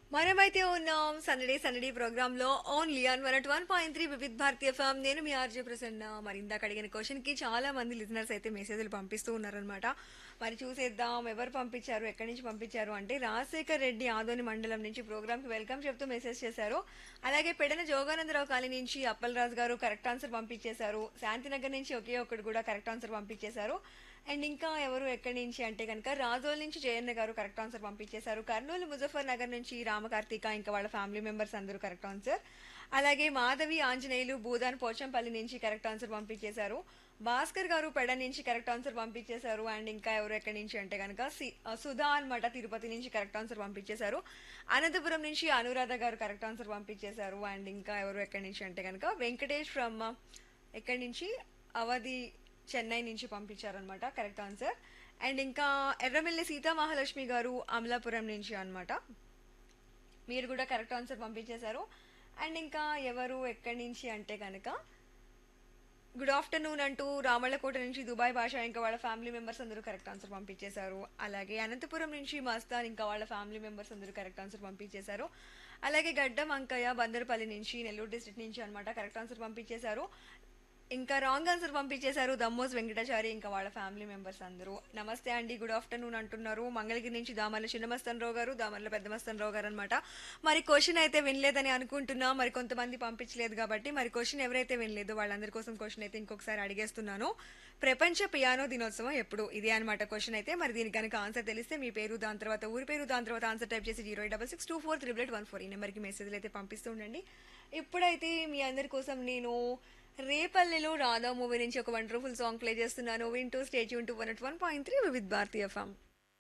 మనమైతే ఉన్నాం సందడి సందడి ప్రోగ్రామ్ లో only on one one point three Vividh Bharati FM నేను మీ ఆర్జే ప్రసన్న మరి ఇందాక అడిగిన క్వశ్చన్ కి చాలా మంది లిజనర్స్ అయితే మెసేజ్లు పంపిస్తూ ఉన్నారనమాట మరి చూసేద్దాం ఎవరు పంపించారు ఎక్కడి నుంచి పంపించారు అంటే రాజశేఖర్ రెడ్డి ఆదోని మండలం నుంచి ప్రోగ్రామ్ కి వెల్కమ్ చెప్తూ మెసేజ్ చేశారు అలాగే పెడన జోగానందరావు కాలనీ నుంచి అప్పలరాజు గారు కరెక్ట్ ఆన్సర్ పంపించేశారు శాంతినగర్ నుంచి ఒకే ఒక్కడు కూడా కరెక్ట్ ఆన్సర్ పంపించేశారు అండ్ ఇంకా ఎవరు ఎక్కడి నుంచి అంటే కనుక రాజోల్ నుంచి జయన్న గారు కరెక్ట్ ఆన్సర్ పంపించేశారు కర్నూలు ముజఫర్ నగర్ నుంచి రామకార్తిక ఇంకా వాళ్ళ ఫ్యామిలీ మెంబర్స్ అందరూ కరెక్ట్ ఆన్సర్ అలాగే మాధవి ఆంజనేయులు భూదాన్ పోచంపల్లి నుంచి కరెక్ట్ ఆన్సర్ పంపించేశారు భాస్కర్ గారు పెడ నుంచి కరెక్ట్ ఆన్సర్ పంపించేశారు అండ్ ఇంకా ఎవరు ఎక్కడి నుంచి అంటే కనుక సి- ఆ, సుధా అనమాట తిరుపతి నుంచి కరెక్ట్ ఆన్సర్ పంపించేశారు అనంతపురం నుంచి అనురాధ గారు కరెక్ట్ ఆన్సర్ పంపించేశారు అండ్ ఇంకా ఎవరు ఎక్కడి నుంచి అంటే కనుక వెంకటేష్ ఫ్రమ్ ఎక్కడి నుంచి అవధి చెన్నై నుంచి పంపించారనమాట కరెక్ట్ ఆన్సర్ అండ్ ఇంకా ఎర్రమిల్లి సీతా మహాలక్ష్మి గారు అమలాపురం నుంచి అన్నమాట మీరు కూడా కరెక్ట్ ఆన్సర్ పంపించేశారు అండ్ ఇంకా ఎవరు ఎక్కడి నుంచి అంటే కనుక గుడ్ ఆఫ్టర్నూన్ అంటూ రామళ్ళకోట నుంచి దుబాయ్ భాష ఇంకా వాళ్ళ ఫ్యామిలీ మెంబర్స్ అందరూ కరెక్ట్ ఆన్సర్ పంపించేశారు అలాగే అనంతపురం నుంచి మస్తాన్ ఇంకా వాళ్ళ ఫ్యామిలీ మెంబర్స్ అందరూ కరెక్ట్ ఆన్సర్ పంపించేశారు అలాగే గడ్డం అంకయ్య బందరపల్లి నుంచి నెల్లూరు డిస్ట్రిక్ట్ నుంచి అన్నమాట కరెక్ట్ ఆన్సర్ పంపించేశారు ఇంకా రాంగ్ ఆన్సర్ పంపించేశారు దమ్మోస్ వెంకటాచారి ఇంకా వాళ్ళ ఫ్యామిలీ మెంబర్స్ అందరూ నమస్తే అండి గుడ్ ఆఫ్టర్నూన్ అంటున్నారు మంగళగిరి నుంచి దామర్ల చిన్నమస్తన్ రావు గారు దామర్ల పెద్దమస్తన్ రావు గారు అనమాట మరి క్వశ్చన్ అయితే వినలేదని అనుకుంటున్నా మరి కొంతమంది పంపించలేదు కాబట్టి మరి క్వశ్చన్ ఎవరైతే వినలేదో వాళ్ళందరి కోసం క్వశ్చన్ అయితే ఇంకొకసారి అడిగేస్తున్నాను ప్రపంచ పియానో దినోత్సవం ఎప్పుడు ఇదే అనమాట క్వశ్చన్ అయితే మరి దీనికి కనుక ఆన్సర్ తెలిస్తే మీ పేరు దాని తర్వాత ఊరి పేరు దాని తర్వాత ఆన్సర్ టైప్ చేసి zero eight double six two four triple eight one four ఈ నెంబర్కి మెసేజ్లు అయితే పంపిస్తూ ఉండండి ఇప్పుడైతే మీ అందరి కోసం నేను రేపల్లెలో రాధా మూవీ నుంచి ఒక వండర్ఫుల్ సాంగ్ ప్లే చేస్తున్నాను వింటూ స్టేజ్ యూన్ to one one point three with Bharati FM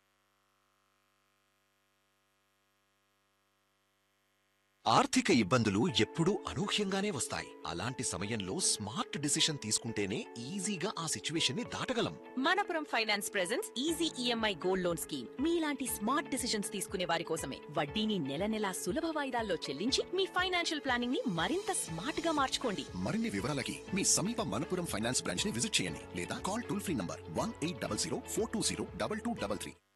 ఆర్థిక ఇబ్బందులు ఎప్పుడూ అనూహ్యంగానే వస్తాయి అలాంటి సమయంలో స్మార్ట్ డిసిషన్ తీసుకుంటేనే ఈజీగా ఆ సిచ్యువేషన్ ని దాటగలం Manappuram finance presents easy EMI gold loan scheme మీలాంటి స్మార్ట్ డిసిషన్స్ తీసుకునే వారి కోసమే వడ్డీని నెల నెలా సులభ వాయిదాల్లో చెల్లించి మీ ఫైనాన్షియల్ ప్లానింగ్ ని మరింత స్మార్ట్ గా మార్చుకోండి మరిన్ని వివరాలకి మీ సమీప మనపురం ఫైనాన్స్ బ్రాంచ్ ని విజిట్ చేయండి లేదా call toll free number one eight double zero four two zero double two double three